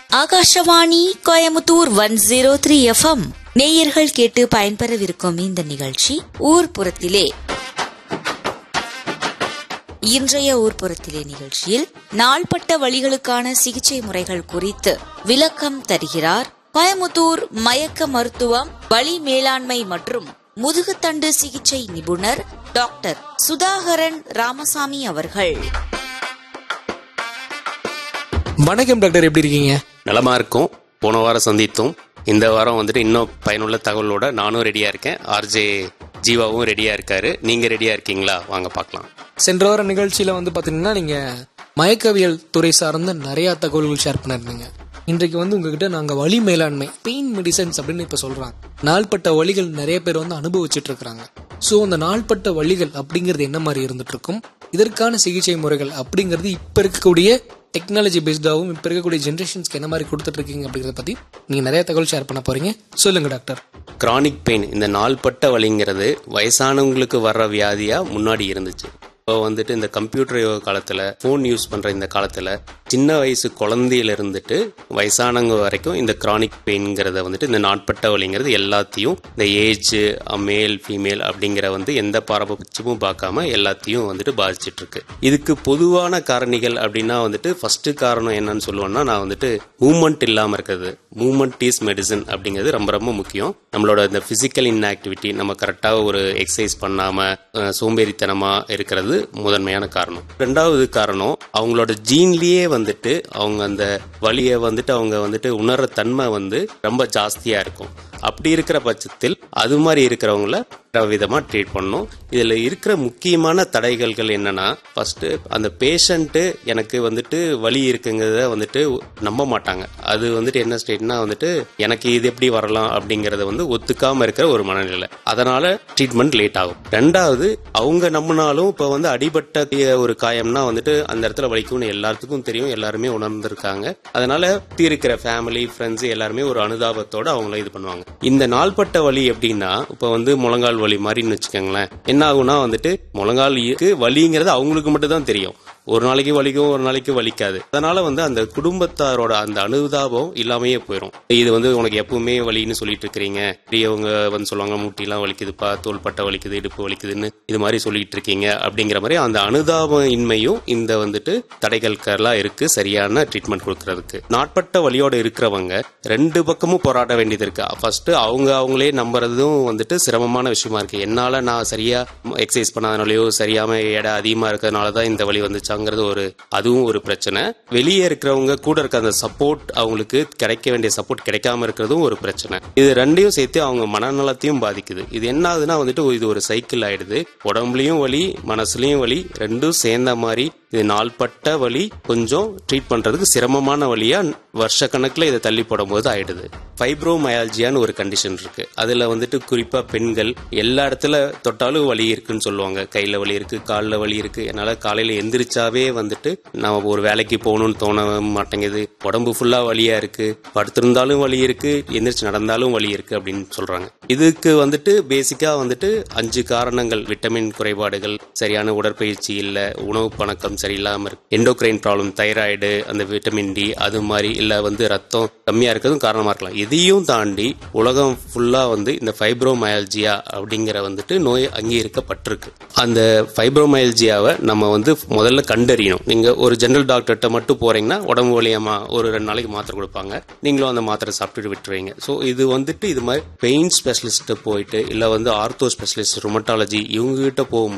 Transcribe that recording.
Akashvani Coimbatore one zero three FM நேயர்கள் கேட்டு பயன்பெறவிருக்கும் இந்த நிகழ்ச்சி ஊர்ப்புறத்திலே இன்றைய ஊர்ப்புறத்திலே நிகழ்ச்சியில் நாள்பட்ட வழிகளுக்கான சிகிச்சை முறைகள் குறித்து விளக்கம் தருகிறார் கோயமுத்தூர் மயக்க மருத்துவம் வலி மேலாண்மை மற்றும் முதுகுத்தண்டு சிகிச்சை நிபுணர் டாக்டர் சுதாகரன் ராமசாமி அவர்கள் வணக்கம் டாக்டர் எப்படி இருக்கீங்க நலமா இருக்கும் போன வாரம் சந்தித்தோம் இந்த வாரம் வந்துட்டு இன்னும் பயனுள்ள தகவலோட நானும் ரெடியா இருக்கேன் ஆர்ஜே ஜீவாவும் ரெடியா இருக்காரு நீங்க ரெடியா இருக்கீங்களா வாங்க பார்க்கலாம் சென்ற வார நிகழ்ச்சியில வந்து பாத்தீங்கன்னா நீங்க மயக்கவியல் துறை சார்ந்த நிறைய தகவல்கள் ஷேர் பண்ணிருந்தீங்க இன்றைக்கு வந்து உங்ககிட்ட நாங்க வலி மேலாண்மை பெயின் மெடிசன்ஸ் அப்படின்னு இப்ப சொல்றாங்க நாள்பட்ட வலிகள் நிறைய பேர் வந்து அனுபவிச்சுட்டு இருக்காங்க ஸோ அந்த நாள்பட்ட வலிகள் அப்படிங்கிறது என்ன மாதிரி இருந்துட்டு இருக்கும் இதற்கான சிகிச்சை முறைகள் அப்படிங்கிறது இப்ப இருக்கக்கூடிய டெக்னாலஜி பேஸ்டாகவும் இப்ப இருக்கக்கூடிய ஜென்ரேஷன்ஸ்க்கு என்ன மாதிரி கொடுத்துட்டு இருக்கீங்க அப்படிங்கறத பத்தி நீங்க நிறைய தகவல் ஷேர் பண்ண போறீங்க சொல்லுங்க டாக்டர் கிரானிக் பெயின் இந்த நாள்பட்ட வலிங்கிறது வயசானவங்களுக்கு வர்ற வியாதியா முன்னாடி இருந்துச்சு இப்போ வந்துட்டு இந்த கம்ப்யூட்டர் யுக காலத்துல ஃபோன் யூஸ் பண்ற இந்த காலத்துல சின்ன வயசு குழந்தையில இருந்துட்டு வயசானவங்க வரைக்கும் இந்த கிரானிக் பெயின்ங்கிறத வந்துட்டு இந்த நாட்பட்ட வலிங்கிறது எல்லாத்தையும் இந்த ஏஜ் மேல் ஃபீமேல் அப்படிங்கிற வந்து எந்த பாரபட்சமும் பார்க்காம எல்லாத்தையும் வந்துட்டு பாதிச்சிட்டு இருக்கு இதுக்கு பொதுவான காரணிகள் அப்படின்னா வந்துட்டு ஃபர்ஸ்ட் காரணம் என்னன்னு சொல்லுவேன்னா நான் வந்துட்டு மூமெண்ட் இல்லாம இருக்கிறது மூமெண்ட் இஸ் மெடிசன் அப்படிங்கிறது ரொம்ப ரொம்ப முக்கியம் நம்மளோட இந்த பிசிக்கல் இன்ஆக்டிவிட்டி நம்ம கரெக்டாக ஒரு எக்ஸசைஸ் பண்ணாம அஹ், சோம்பேறித்தனமா இருக்கிறது முதன்மையான காரணம் ரெண்டாவது காரணம் அவங்களோட ஜீன்லயே வந்துட்டு அவங்க அந்த வலியை வந்துட்டு அவங்க வந்துட்டு உணர்ற தன்மை வந்து ரொம்ப ஜாஸ்தியா இருக்கும் அப்படி இருக்கிற பட்சத்தில் அது மாதிரி இருக்கிறவங்கள விதமா ட்ரீட் பண்ணணும் இதுல இருக்கிற முக்கியமான தடைகள்கள் என்னன்னா ஃபர்ஸ்ட் அந்த பேஷண்ட்டு எனக்கு வந்துட்டு வலி இருக்குங்கிறத வந்துட்டு நம்ப மாட்டாங்க அது வந்துட்டு என்ன ஸ்டேட்னா வந்துட்டு எனக்கு இது எப்படி வரலாம் அப்படிங்கறத வந்து ஒத்துக்காம இருக்கிற ஒரு மனநிலை அதனால ட்ரீட்மெண்ட் லேட் ஆகும் ரெண்டாவது அவங்க நம்பினாலும் இப்ப வந்து அடிபட்ட ஒரு காயம்னா வந்துட்டு அந்த இடத்துல வலிக்கும்னு எல்லாத்துக்கும் தெரியும் எல்லாருமே உணர்ந்திருக்காங்க அதனால சுத்தி இருக்கிற ஃபேமிலி ஃப்ரெண்ட்ஸ் எல்லாருமே ஒரு அனுதாபத்தோட அவங்கள இது பண்ணுவாங்க இந்த நாள்பட்ட வலி எப்படின்னா இப்ப வந்து முழங்கால் வலி மாதிரின்னு வச்சுக்கோங்களேன் என்ன ஆகும்னா வந்துட்டு முழங்கால் இருக்கு வலிங்கிறது அவங்களுக்கு மட்டும் தான் தெரியும் ஒரு நாளைக்கு வலிக்கும் ஒரு நாளைக்கு வலிக்காது அதனால வந்து அந்த குடும்பத்தாரோட அந்த அனுதாபம் இல்லாமையே போயிடும் இது வந்து உனக்கு எப்பவுமே வலின்னு சொல்லிட்டு இருக்கிறீங்க பெரியவங்க வந்து சொல்லுவாங்க முட்டிலாம் வலிக்குதுப்பா தோள்பட்டை வலிக்குது இடுப்பு வலிக்குதுன்னு இது மாதிரி சொல்லிட்டு இருக்கீங்க அப்படிங்கிற மாதிரி அந்த அனுதாப இன்மையும் இந்த வந்துட்டு தடைகளுக்கெல்லாம் இருக்கு சரியான ட்ரீட்மெண்ட் கொடுக்கறதுக்கு நாட்பட்ட வலியோட இருக்கிறவங்க ரெண்டு பக்கமும் போராட வேண்டியது இருக்கு ஃபர்ஸ்ட் அவங்க அவங்களே நம்புறதும் வந்துட்டு சிரமமான விஷயமா இருக்கு என்னால நான் சரியா எக்ஸசைஸ் பண்ணாதனாலயோ சரியாம எடை அதிகமா இருக்கிறதுனால தான் இந்த வலி வந்துச்சாங்கிறது ஒரு அதுவும் ஒரு பிரச்சனை வெளியே இருக்கிறவங்க கூட இருக்க அந்த சப்போர்ட் அவங்களுக்கு கிடைக்க வேண்டிய சப்போர்ட் கிடைக்காம இருக்கிறதும் ஒரு பிரச்சனை இது ரெண்டையும் சேர்த்து அவங்க மனநலத்தையும் பாதிக்குது இது என்ன ஆகுதுன்னா வந்துட்டு இது ஒரு சைக்கிள் ஆயிடுது உடம்புலயும் வலி மனசுலயும் வலி ரெண்டும் சேர்ந்த மாதிரி இது நாள்பட்ட வலி கொஞ்சம் ட்ரீட் பண்றதுக்கு சிரமமான வழியா வருஷ கணக்குல இதை தள்ளி போடும்போது ஆயிடுது ஃபைப்ரோமயால்ஜியான்னு ஒரு கண்டிஷன் இருக்கு அதுல வந்துட்டு குறிப்பா பெண்கள் எல்லா இடத்துல தொட்டாலும் வலி இருக்குன்னு சொல்லுவாங்க கையில வலி இருக்கு கால்ல வலி இருக்கு என்னால காலையில எந்திரிச்சாவே வந்துட்டு நம்ம ஒரு வேலைக்கு போகணும்னு தோண மாட்டேங்குது உடம்பு ஃபுல்லா வலியா இருக்கு படுத்திருந்தாலும் வலி இருக்கு எந்திரிச்சு நடந்தாலும் வலி இருக்கு அப்படின்னு சொல்றாங்க இதுக்கு வந்துட்டு பேசிக்கா வந்துட்டு அஞ்சு காரணங்கள் விட்டமின் குறைபாடுகள் சரியான உடற்பயிற்சி இல்ல உணவு பழக்கம் சரியில்லாம இருக்கு எண்டோக்ரைன் ப்ராப்ளம் தைராய்டு அந்த விட்டமின் டி அது மாதிரி இல்ல வந்து ரத்தம் கம்மியா இருக்கிறதும் காரணமா இருக்கலாம் இதையும் தாண்டி உலகம் ஃபுல்லா வந்து இந்த ஃபைப்ரோமயால்ஜியா அப்படிங்கிற வந்துட்டு நோய் அங்கீகரிக்கப்பட்டிருக்கு அந்த ஃபைப்ரோமயால்ஜியாவை நம்ம வந்து முதல்ல கண்டறியணும் நீங்க ஒரு ஜெனரல் டாக்டர்கிட்ட மட்டும் போறீங்கன்னா உடம்பு வலியமா ஒரு ரெண்டு நாளைக்கு மாத்திரை கொடுப்பாங்க நீங்களும் அந்த மாத்திரை சாப்பிட்டுட்டு விட்டுருவீங்க ஸோ இது வந்துட்டு இது மாதிரி பெயின் ஸ்பெஷலிஸ்ட் போயிட்டு இல்ல வந்து ஆர்த்தோ ஸ்பெஷலிஸ்ட் ருமட்டாலஜி இவங்க கிட்ட போகும்போது